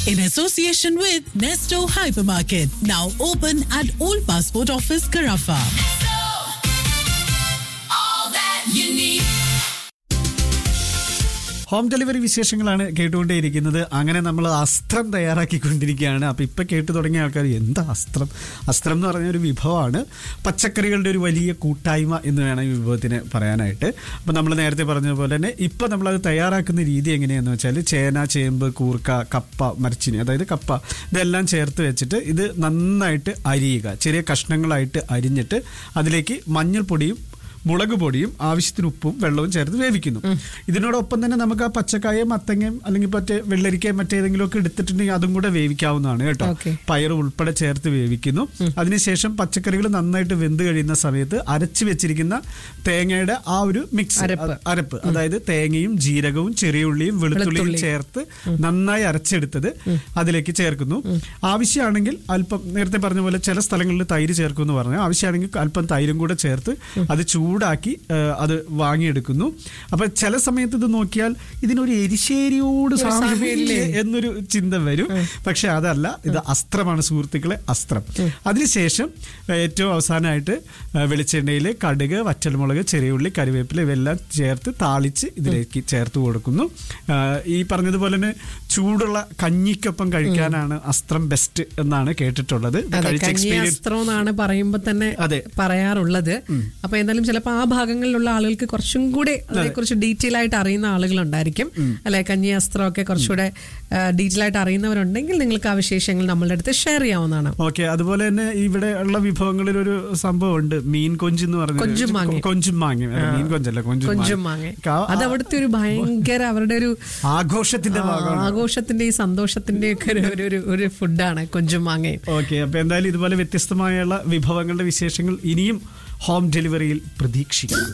in association with Nesto Hypermarket, now open at Old Passport Office, Carafa. all that you need. Home delivery വിശേഷങ്ങളാണ് കേട്ടുകൊണ്ടേയിരിക്കുന്നത് അങ്ങനെ നമ്മൾ അസ്ത്രം തയ്യാറാക്കിക്കൊണ്ടിരിക്കുകയാണ് അപ്പോൾ ഇപ്പം കേട്ടു തുടങ്ങിയ ആൾക്കാർ എന്താ അസ്ത്രം അസ്ത്രം എന്ന് പറഞ്ഞ ഒരു വിഭവമാണ് പച്ചക്കറികളുടെ ഒരു വലിയ കൂട്ടായ്മ എന്ന് വേണം ഈ വിഭവത്തിന് പറയാനായിട്ട് അപ്പോൾ നമ്മൾ നേരത്തെ പറഞ്ഞതുപോലെ തന്നെ ഇപ്പം നമ്മളത് തയ്യാറാക്കുന്ന രീതി എങ്ങനെയാണെന്ന് വെച്ചാൽ ചേന ചേമ്പ് കൂർക്ക കപ്പ മരച്ചിനി അതായത് കപ്പ ഇതെല്ലാം ചേർത്ത് വെച്ചിട്ട് ഇത് നന്നായിട്ട് അരിയുക ചെറിയ കഷ്ണങ്ങളായിട്ട് അരിഞ്ഞിട്ട് അതിലേക്ക് മഞ്ഞൾപ്പൊടിയും മുളക് പൊടിയും ആവശ്യത്തിന് ഉപ്പും വെള്ളവും ചേർത്ത് വേവിക്കുന്നു ഇതിനോടൊപ്പം തന്നെ നമുക്ക് ആ പച്ചക്കായയും മത്തങ്ങയും അല്ലെങ്കിൽ മറ്റേ വെള്ളരിക്കയും മറ്റേതെങ്കിലും ഒക്കെ എടുത്തിട്ടുണ്ടെങ്കിൽ അതും കൂടെ വേവിക്കാവുന്നതാണ് കേട്ടോ Okay. പയർ ഉൾപ്പെടെ ചേർത്ത് വേവിക്കുന്നു അതിനുശേഷം പച്ചക്കറികൾ നന്നായിട്ട് വെന്ത് കഴിയുന്ന സമയത്ത് അരച്ചു വെച്ചിരിക്കുന്ന തേങ്ങയുടെ ആ ഒരു മിക്സ് അരപ്പ്. അരപ്പ് അതായത് തേങ്ങയും ജീരകവും ചെറിയ ഉള്ളിയും വെളുത്തുള്ളിയും വെളുത്തുള്ളി. ചേർത്ത് നന്നായി അരച്ചെടുത്തത് അതിലേക്ക് ചേർക്കുന്നു ആവശ്യമാണെങ്കിൽ അല്പം നേരത്തെ പറഞ്ഞ പോലെ ചില സ്ഥലങ്ങളിൽ തൈര് ചേർക്കും എന്ന് പറഞ്ഞു ആവശ്യമാണെങ്കിൽ അല്പം തൈരും കൂടെ ചേർത്ത് അത് ചൂടാക്കി ആ, അത് വാങ്ങിയെടുക്കുന്നു അപ്പൊ ചില സമയത്ത് ഇത് നോക്കിയാൽ ഇതിനൊരു എരിശ്ശേരിയോട് സാമ്യമില്ലേ എന്നൊരു ചിന്ത വരും പക്ഷെ അതല്ല ഇത് അസ്ത്രമാണ് സുഹൃത്തുക്കളെ അസ്ത്രം അതിനുശേഷം ഏറ്റവും അവസാനമായിട്ട് വെളിച്ചെണ്ണയിൽ കടുക് വറ്റൽമുളക് ചെറിയുള്ളി കറിവേപ്പില ഇവയെല്ലാം ചേർത്ത് താളിച്ച് ഇതിലേക്ക് ചേർത്ത് കൊടുക്കുന്നു ആ, ഈ പറഞ്ഞതുപോലെ തന്നെ ചൂടുള്ള കഞ്ഞിക്കൊപ്പം കഴിക്കാനാണ് അസ്ത്രം ബെസ്റ്റ് എന്നാണ് കേട്ടിട്ടുള്ളത് ഇത് അതെ കഴിച്ച experience- കന്യാസ്ത്രം എന്നാണ് പറയുമ്പോ തന്നെ അതെ. പറയാറുള്ളത് അപ്പൊ എന്തായാലും ചിലപ്പോൾ ആ ഭാഗങ്ങളിലുള്ള ആളുകൾക്ക് കുറച്ചും കൂടെ അതിനെക്കുറിച്ച് ഡീറ്റെയിൽ ആയിട്ട് അറിയുന്ന ആളുകളുണ്ടായിരിക്കും അല്ലെ കന്യാസ്ത്രം ഒക്കെ കുറച്ചുകൂടെ ഡീറ്റെയിൽ ആയിട്ട് അറിയുന്നവരുണ്ടെങ്കിൽ നിങ്ങൾക്ക് ആ വിശേഷങ്ങൾ നമ്മളുടെ അടുത്ത് ഷെയർ ചെയ്യാവുന്നതാണ് ഓക്കെ അതുപോലെ തന്നെ ഇവിടെ ഉള്ള വിഭവങ്ങളിൽ ഒരു സംഭവം ഉണ്ട് മീൻ കൊഞ്ച് എന്ന് പറഞ്ഞ കൊഞ്ചും മാങ്ങയും. കൊഞ്ചും മാങ്ങ മീൻ കൊഞ്ചല്ല കൊഞ്ചും കൊഞ്ചും മാങ്ങ അത് അവിടുത്തെ ഒരു ഭയങ്കര അവരുടെ ഒരു ആഘോഷത്തിന്റെ ആ, ഭാഗമാണ് ആഘോഷത്തിന്റെ ഈ സന്തോഷത്തിന്റെ ഒക്കെ ഒരു- ഒരു ഒരു ഒരു ഫുഡാണ് കൊഞ്ചും മാങ്ങയും ഓക്കെ അപ്പൊ എന്തായാലും ഇതുപോലെ വ്യത്യസ്തമായുള്ള വിഭവങ്ങളുടെ വിശേഷങ്ങൾ ഇനിയും ഹോം ഡെലിവറിയിൽ പ്രതീക്ഷിക്കാം